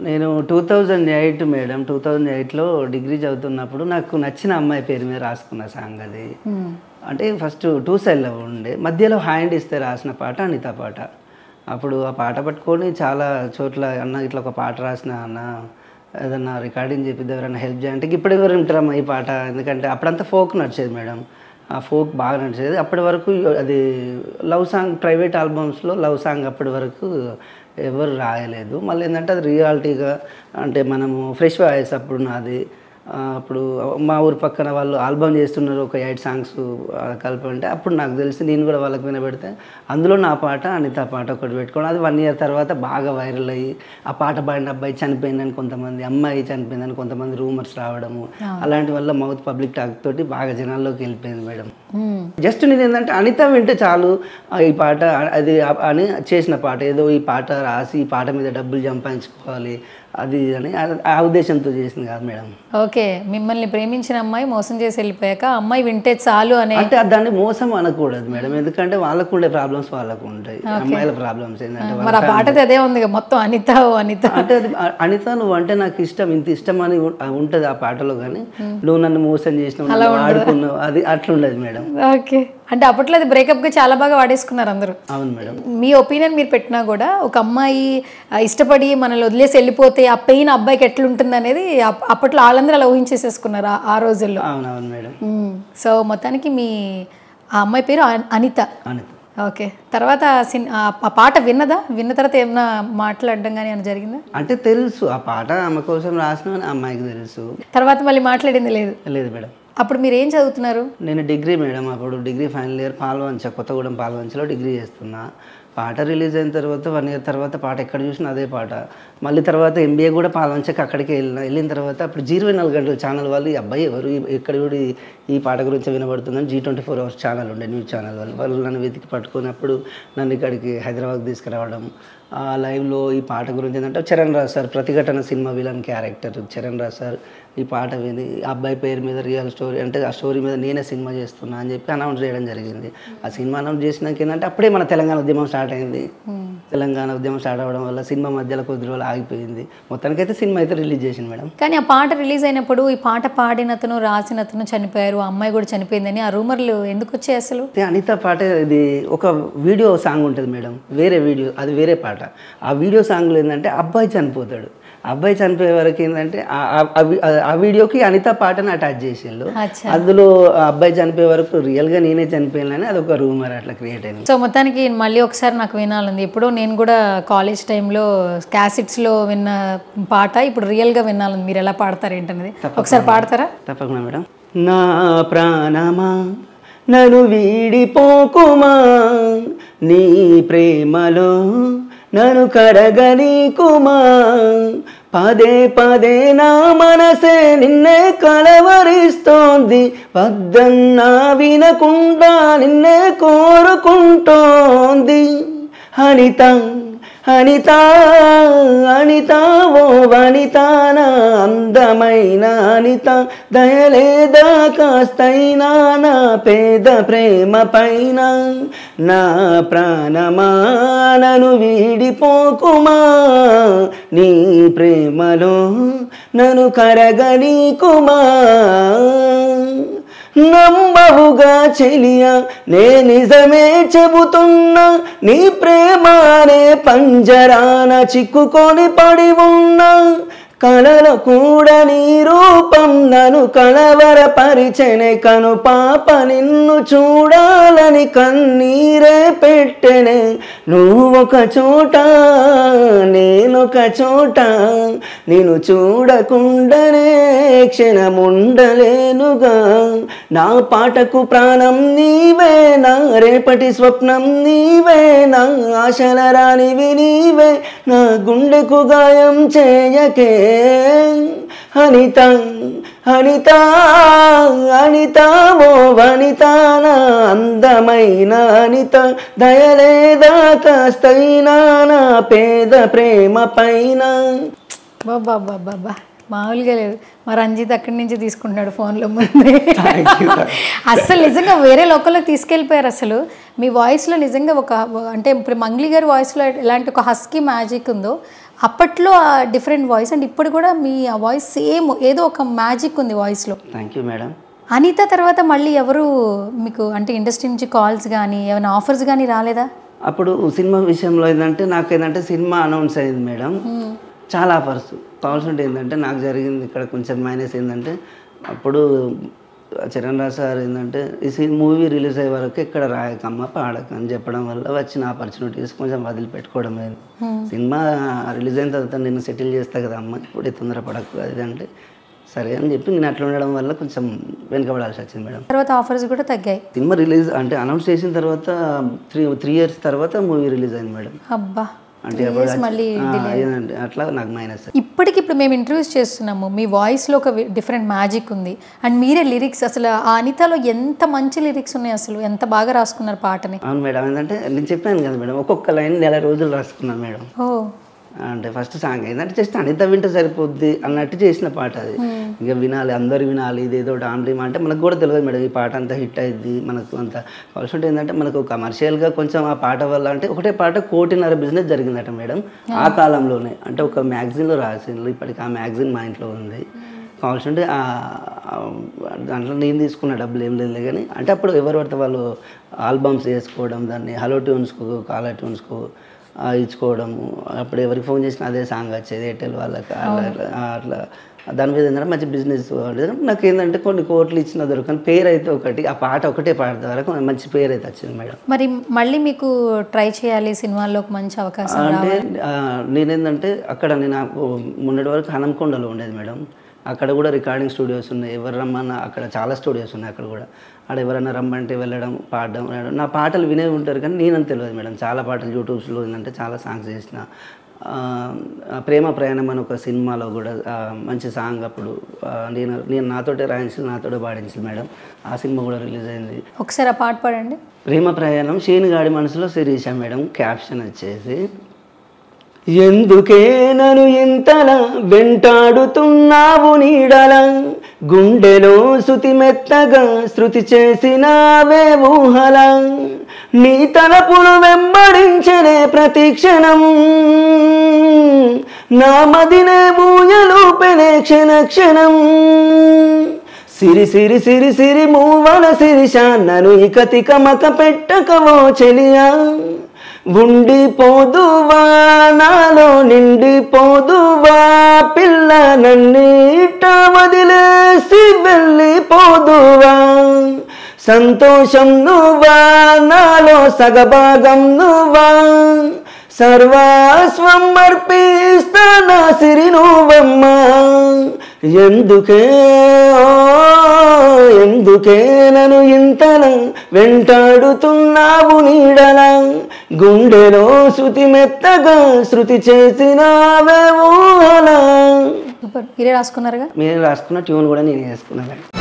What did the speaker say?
నేను two thousand eight madam two thousand ఎయిట్లో degree చదువుతున్నప్పుడు నాకు నచ్చిన అమ్మాయి పేరు మీద రాసుకున్న సాంగ్ అది అంటే ఫస్ట్ టూ సైడ్లో ఉండే మధ్యలో హ్యాండ్ ఇస్తే రాసిన పాట అనిత పాట అప్పుడు ఆ పాట పట్టుకొని చాలా చోట్ల అన్న ఇట్లా ఒక పాట రాసిన అన్న ఏదన్నా రికార్డింగ్ చెప్పి ఎవరైనా హెల్ప్ చేయాలంటే ఇప్పుడు ఎవరు వింటారమ్మా ఈ పాట ఎందుకంటే అప్పుడంతా ఫోక్ నడిచేది మేడం ఆ ఫోక్ బాగా నడిచేది అప్పటి వరకు అది లవ్ సాంగ్ ప్రైవేట్ ఆల్బమ్స్లో లవ్ సాంగ్ అప్పటి వరకు ఎవరు రాయలేదు మళ్ళీ ఏంటంటే అది రియాలిటీగా అంటే మనము ఫ్రెష్ వాయిస్ అప్పుడు నాది ఆ, అప్పుడు మా ఊరు పక్కన వాళ్ళు ఆల్బమ్ చేస్తున్నారు ఒక ఎయిట్ సాంగ్స్ కలిపి అంటే అప్పుడు నాకు తెలిసి నేను కూడా వాళ్ళకి వినబెడితే అందులో నా పాట అనిత పాట ఒకటి పెట్టుకోవడం అది వన్ ఇయర్ తర్వాత బాగా వైరల్ అయ్యి ఆ పాట పాడిన అబ్బాయి చనిపోయిందని కొంతమంది అమ్మాయి చనిపోయిందని కొంతమంది రూమర్స్ రావడము అలాంటి వల్ల మౌత్ పబ్లిక్ టాక్ తోటి బాగా జనాల్లోకి వెళ్ళిపోయింది మేడం జస్ట్ నేను ఏంటంటే అనిత వింటే చాలు ఆ, ఈ పాట అది ఆ- అని చేసిన పాట ఏదో ఈ పాట రాసి ఈ పాట మీద డబ్బులు సంపాదించుకోవాలి అది అని ఆ- ఆ ఉద్దేశంతో చేసింది కాదు మేడం ఓకే మిమ్మల్ని ప్రేమించిన అమ్మాయి మోసం చేసి వెళ్ళిపోయాక ఆ అమ్మాయి వింటే చాలు అనే అంటే అది దాన్ని మోసం అనకూడదు మేడం ఎందుకంటే వాళ్ళకు ఉండే ప్రాబ్లమ్స్ వాళ్ళకు ఉంటాయి అమ్మాయిల ప్రాబ్లమ్స్ ఏంటంటే మరి ఆ పాటది అదే ఉంది కదా, మొత్తం అనిత ఓ అనిత అంటే అది అ- అనిత నువ్వు అంటే నాకు ఇష్టం ఇంత ఇష్టం అని ఉ- ఉంటుంది ఆ పాటలో కానీ నువ్వు నన్ను మోసం చేసినావు నన్ను ఆడుకున్నావు అది అట్లుండదు మేడం ఓకే అంటే అప్పట్లో అది breakup గా చాలా బాగా వాడేసుకున్నారు అందరూ అవును మేడం మీ ఒపీనియన్ మీరు పెట్టినా కూడా ఒక అమ్మాయి ఆ, ఇష్టపడి మనల్ని వదిలేసి వెళ్ళిపోతే ఆ పెయిన్ అబ్బాయికి ఎట్లుంటుంది అనేది అప్- అప్పట్లో వాళ్ళందరూ అలా ఊహించేసేసుకున్నారు ఆ- ఆ రోజుల్లో అవునవును మేడం మ్మ్. సో మొత్తానికి మీ ఆ అమ్మాయి పేరు అన్- అనిత అనిత ఓకే తర్వాత సిన్- ఆ ఆ పాట విన్నదా విన్న తర్వాత ఏమన్నా మాట్లాడడం కానీ ఏమైనా జరిగిందా అంటే తెలుసు ఆ పాట ఆమె కోసం రాసిన అమ్మాయికి తెలుసు తర్వాత మళ్ళీ మాట్లాడింది లేదు లేదు మేడం అప్పుడు మీరు ఏం చదువుతున్నారు నేను డిగ్రీ మేడం అప్పుడు degree final year Palvancha Kothagudem పాల్వంచలో డిగ్రీ చేస్తున్నా పాట రిలీజ్ అయిన తర్వాత వన్ ఇయర్ తర్వాత పాట ఎక్కడ చూసినా అదే పాట మళ్ళీ తర్వాత ఎంబీఏ కూడా పాల్వంచకి అక్కడికి వెళ్ళిన వెళ్ళిన తర్వాత అప్పుడు జీరో నాలుగు గంటల ఛానల్ వాళ్ళు ఈ అబ్బాయి ఎవరు ఈ- ఎక్కడ కూడా ఈ- ఈ పాట గురించి వినబడుతుందని Zee twenty four hours channel ఉండే న్యూస్ ఛానల్ వాళ్ళు వాళ్ళు నన్ను వెతికి పట్టుకున్నప్పుడు నన్ను ఇక్కడికి హైదరాబాద్ తీసుకురావడం ఆ లైవ్లో ఈ పాట గురించి ఏంటంటే Charan Raj sir Pratighatana cinema villain character Charan Raj sir ఈ పాట విని ఆ అబ్బాయి పేరు మీద రియల్ స్టోరీ అంటే ఆ స్టోరీ మీద నేనే సినిమా చేస్తున్నా అని చెప్పి అనౌన్స్ చేయడం జరిగింది ఆ సినిమా అనౌన్స్ చేసినాక ఏంటంటే అప్పుడే మన తెలంగాణ ఉద్యమం స్టార్ట్ అయింది తెలంగాణ ఉద్యమం స్టార్ట్ అవ్వడం వల్ల సినిమా మధ్యలో కొద్ది రోజులు ఆగిపోయింది మొత్తానికైతే సినిమా అయితే రిలీజ్ చేసింది మేడం కానీ ఆ పాట రిలీజ్ అయినప్పుడు ఈ పాట పాడినతను రాసినతను చనిపోయారు ఆ అమ్మాయి కూడా చనిపోయిందని ఆ రూమర్లు ఎందుకు వచ్చాయి అసలు అయితే అనిత పాట ఇది ఒక వీడియో సాంగ్ ఉంటుంది మేడం వేరే వీడియో అది వేరే పాట ఆ వీడియో సాంగ్లో ఏంటంటే అబ్బాయి చనిపోతాడు అబ్బాయి చనిపోయే వరకు ఏంటంటే ఆ- ఆ- ఆ వి- ఆ వీడియోకి అనిత పాటను అటాచ్ చేసిండు అచ్చా అందులో ఆ అబ్బాయి చనిపోయే వరకు రియల్గా నేనే చనిపోయానని అది ఒక రూమర్ అట్లా క్రియేట్ అయింది సో మొత్తానికి మళ్ళీ ఒకసారి నాకు వినాలంది ఇప్పుడు నేను కూడా కాలేజ్ టైంలో క్యాసెట్స్లో విన్న పాట ఇప్పుడు రియల్గా వినాలంది మీరు ఎలా పాడతారు ఏంటనేది ఒకసారి పాడతారా తప్పకుండా మేడం నా ప్రాణమా నన్ను వీడిపోకుమా నీ ప్రేమలో నన్ను కడగనీకుమా పదే పదే నా మనసే నిన్నే కలవరిస్తోంది వద్దన్నా వినకుండా నిన్నే కోరుకుంటోంది అనిత అనిత అనిత ఓ వనిత నా అందమైన అనిత దయలేదా కాస్తైనా నా పేద ప్రేమ పైన నా ప్రాణమా నన్ను వీడిపోకుమా నీ ప్రేమలో నన్ను కరగనీకుమా నమ్మవుగా చెలియా నే నిజమే చెబుతున్నా నీ ప్రేమానే పంజరాన చిక్కుకొని పడి ఉన్నా కలలో కూడా నీ రూపం నన్ను కలవరపరిచెనే కను పాప నిన్ను చూడాలని కన్నీరే పెట్టెనే నువ్వొక చోట నేనొక చోట నేను చూడకుండానే క్షణముండలేనుగా నా పాటకు ప్రాణం నీవే నా రేపటి స్వప్నం నీవే నా ఆశల రానివి నీవే నా గుండెకు గాయం చేయకే అనిత అనిత అనిత ఓ వనిత నా అందమైన అనిత దయలేదా కాస్తైనా నా పేద ప్రేమ పైన బాబా బాబా బా మామూలుగా లేదు మా రంజిత్ అక్కడి నుంచి తీసుకుంటున్నాడు ఫోన్లో ముందే అసలు నిజంగా వేరే లోకల్లోకి తీసుకెళ్ళిపోయారు అసలు మీ వాయిస్లో నిజంగా ఒక అంటే ఇప్పుడు మంగ్లీ గారి వాయిస్లో ఎలాంటి ఒక హస్కీ మ్యాజిక్ ఉందో అప్పట్లో ఆ డిఫరెంట్ వాయిస్ అండ్ ఇప్పుడు కూడా మీ ఆ వాయిస్ సేమ్ ఏదో ఒక మ్యాజిక్ ఉంది వాయిస్లో థ్యాంక్ యూ మేడం అనిత తర్వాత మళ్ళీ ఎవరు మీకు అంటే ఇండస్ట్రీ నుంచి కాల్స్ కానీ ఏమైనా ఆఫర్స్ కానీ రాలేదా అప్పుడు సినిమా విషయంలో ఏంటంటే నాకు ఏంటంటే సినిమా అనౌన్స్ అయింది మేడం చాలా ఆఫర్స్ కావాల్సి ఉంటే ఏంటంటే నాకు జరిగింది ఇక్కడ కొంచెం మైనస్ ఏంటంటే అప్పుడు చరణ్ రాజ్ సార్ ఏంటంటే ఈ సినిమా మూవీ రిలీజ్ అయ్యే వరకు ఇక్కడ రాయకమ్మ పాడక అని చెప్పడం వల్ల వచ్చిన ఆపర్చునిటీస్ కొంచెం వదిలిపెట్టుకోవడం లేదు సినిమా రిలీజ్ అయిన తర్వాత నేను సెటిల్ చేస్తా కదా అమ్మ ఇప్పుడే తొందరపడకు అది అంటే సరే అని చెప్పి నేను అట్లా ఉండడం వల్ల కొంచెం వెనుకబడాల్సి వచ్చింది మేడం తర్వాత ఆఫర్స్ కూడా తగ్గాయి సినిమా రిలీజ్ అంటే అనౌన్స్ చేసిన తర్వాత త్రీ త్రీ ఇయర్స్ తర్వాత మూవీ రిలీజ్ అయింది మేడం అబ్బా అంటే Three అప్పుడు years మళ్ళీ ఆ, అయ్యిందండి. అట్లా నాకు మైనస్ ఇప్పటికి ఇప్పుడు మేము ఇంటర్వ్యూస్ చేస్తున్నాము మీ వాయిస్లో ఒక డిఫరెంట్ మ్యాజిక్ ఉంది అండ్ మీరే లిరిక్స్ అసలు ఆ అనితలో ఎంత మంచి లిరిక్స్ ఉన్నాయి అసలు ఎంత బాగా రాసుకున్నారు పాటని అవును మేడం ఏంటంటే నేను చెప్పాను కదా మేడం ఒక్కొక్క లైన్ నెల రోజులు రాసుకున్నాను మేడం ఓ అంటే ఫస్ట్ సాంగ్ ఏంటంటే జస్ట్ అనిత వింటే సరిపోద్ది అన్నట్టు చేసిన పాట అది ఇక వినాలి అందరు వినాలి ఇదేదో డామ్రీమ్ అంటే మనకు కూడా తెలియదు మేడం ఈ పాట అంతా హిట్ అయింది మనకు అంత కావాల్సి ఉంటే ఏంటంటే మనకు కమర్షియల్గా కొంచెం ఆ పాట వల్ల అంటే ఒకటే పాట కోటిన్నర బిజినెస్ జరిగిందట మేడం ఆ కాలంలోనే అంటే ఒక మ్యాగజైన్లో రాసిండ్రు ఇప్పటికి ఆ మ్యాగజైన్ మా ఇంట్లో ఉంది కావాల్సి ఉంటే ఆ- ఆ దాంట్లో నేను తీసుకున్న డబ్బులు ఏం లేదు కానీ అంటే అప్పుడు ఎవరు పడితే వాళ్ళు ఆల్బమ్స్ వేసుకోవడం దాన్ని హలో ట్యూన్స్కు కాలర్ ట్యూన్స్కు ఆ, ఇచ్చుకోవడము అప్పుడు ఎవరికి ఫోన్ చేసినా అదే సాంగ్ వచ్చేది ఎయిర్టెల్ వాళ్ళకి అట్లా అట్లా అట్లా దాని మీద ఏంటంటే మంచి బిజినెస్ నాకు ఏంటంటే కొన్ని కోట్లు ఇచ్చిన దొరకని పేరు అయితే ఒకటి ఆ పాట ఒకటే పాడతా వరకు మంచి పేరు అయితే వచ్చింది మేడం మరి మళ్ళీ మీకు ట్రై చేయాలి సినిమాల్లో ఒక మంచి అవకాశం అంటే ఆ, నేనేందంటే అక్కడ నేను ఆ- మొన్నటి వరకు హనంకొండలో ఉండేది మేడం అక్కడ కూడా రికార్డింగ్ స్టూడియోస్ ఉన్నాయి ఎవరు రమ్మన్నా అక్కడ చాలా స్టూడియోస్ ఉన్నాయి అక్కడ కూడా అక్కడ ఎవరైనా రమ్మంటే వెళ్ళడం పాడడం వినడం. నా పాటలు వినే ఉంటారు కానీ నేనంత తెలియదు మేడం చాలా పాటలు యూట్యూబ్స్లో ఏంటంటే చాలా సాంగ్స్ చేసిన ఆ, ఆ, ప్రేమ ప్రయాణం అని ఒక సినిమాలో కూడా ఆ, మంచి సాంగ్ అప్పుడు ఆ, నేను నేను నాతోటే రాయించి నాతోటే పాడించి మేడం ఆ సినిమా కూడా రిలీజ్ అయింది ఒకసారి ఆ పాట పాడండి ప్రేమ ప్రయాణం శేనుగాడి మనసులో శిరీష మేడం క్యాప్షన్ వచ్చేసి ఎందుకే నన్ను ఇంతలా వెంటాడుతున్నావు నీడల గుండెలో శృతి మెత్తగా శృతి చేసినావే ఊహల నీ తలపులు వెంబడించనే ప్రతి క్షణం నా మదినే మూయలూపెనే క్షణ క్షణం సిరి సిరి సిరి సిరి మూవల శిరిష నన్ను ఇక తిక మక పెట్టకవో చెలియా ఉండిపోదువా నాలో నిండిపోదువా పిల్ల నన్నీట వదిలేసి వెళ్ళిపోదువా సంతోషం నువ్వా నాలో సగభాగం నువ్వా సర్వాస్వం అర్పిస్తానా సిరి నువ్వమ్మా ఎందుకే ఓ, ఎందుకే నన్ను ఇంతలా వెంటాడుతున్నావు నీడల గుండెలో శృతి మెత్తగా శృతి చేసినావే ఊహలా సూపర్ మీరే రాసుకున్నారుగా మీరు రాసుకున్న ట్యూన్ కూడా నేను వేసుకున్నాను